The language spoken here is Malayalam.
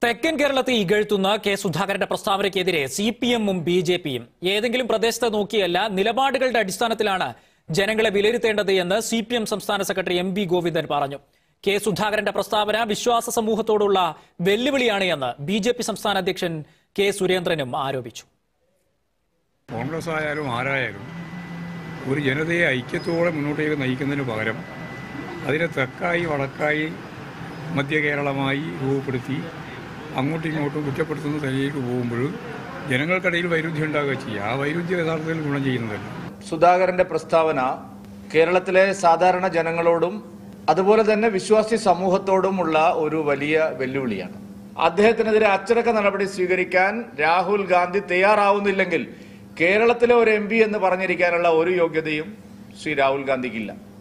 തെക്കൻ കേരളത്തെ ഇകഴ്ത്തുന്ന കെ സുധാകരന്റെ പ്രസ്താവനയ്ക്കെതിരെ സി പി എമ്മും ബി ജെ പിയും ഏതെങ്കിലും പ്രദേശത്തെ നോക്കിയല്ല നിലപാടുകളുടെ അടിസ്ഥാനത്തിലാണ് ജനങ്ങളെ വിലയിരുത്തേണ്ടത് എന്ന് സി പി എം സംസ്ഥാന സെക്രട്ടറി എം വി ഗോവിന്ദൻ പറഞ്ഞു കെ സുധാകരന്റെ പ്രസ്താവന വിശ്വാസ സമൂഹത്തോടുള്ള വെല്ലുവിളിയാണ് എന്ന് ബി ജെ പി സംസ്ഥാന അധ്യക്ഷൻ കെ സുരേന്ദ്രനും ആരോപിച്ചു കോൺഗ്രസ് ആയാലും ആരായാലും ഒരു ജനതയെ ഐക്യത്തോടെ മുന്നോട്ടേക്ക് നയിക്കുന്നതിന് പകരം അതിനെ തെക്കായി വടക്കായി മധ്യ കേരളമായി രൂപപ്പെടുത്തി അങ്ങോട്ടും ഇങ്ങോട്ടും കുറ്റപ്പെടുത്തുന്ന നിലയിലേക്ക് പോകുമ്പോൾ ജനങ്ങൾക്കിടയിൽ വൈരുദ്ധ്യം ഉണ്ടാകുക ചെയ്യുക ആ വൈരുദ്ധ്യം യഥാർത്ഥത്തിൽ ഗുണം ചെയ്യുന്നതല്ല സുധാകരന്റെ പ്രസ്താവന കേരളത്തിലെ സാധാരണ ജനങ്ങളോടും അതുപോലെ തന്നെ വിശ്വാസി സമൂഹത്തോടുമുള്ള ഒരു വലിയ വെല്ലുവിളിയാണ് അദ്ദേഹത്തിനെതിരെ അച്ചടക്ക നടപടി സ്വീകരിക്കാൻ രാഹുൽ ഗാന്ധി തയ്യാറാവുന്നില്ലെങ്കിൽ കേരളത്തിലെ ഒരു എം എന്ന് പറഞ്ഞിരിക്കാനുള്ള ഒരു യോഗ്യതയും ശ്രീ രാഹുൽ ഗാന്ധിക്കില്ല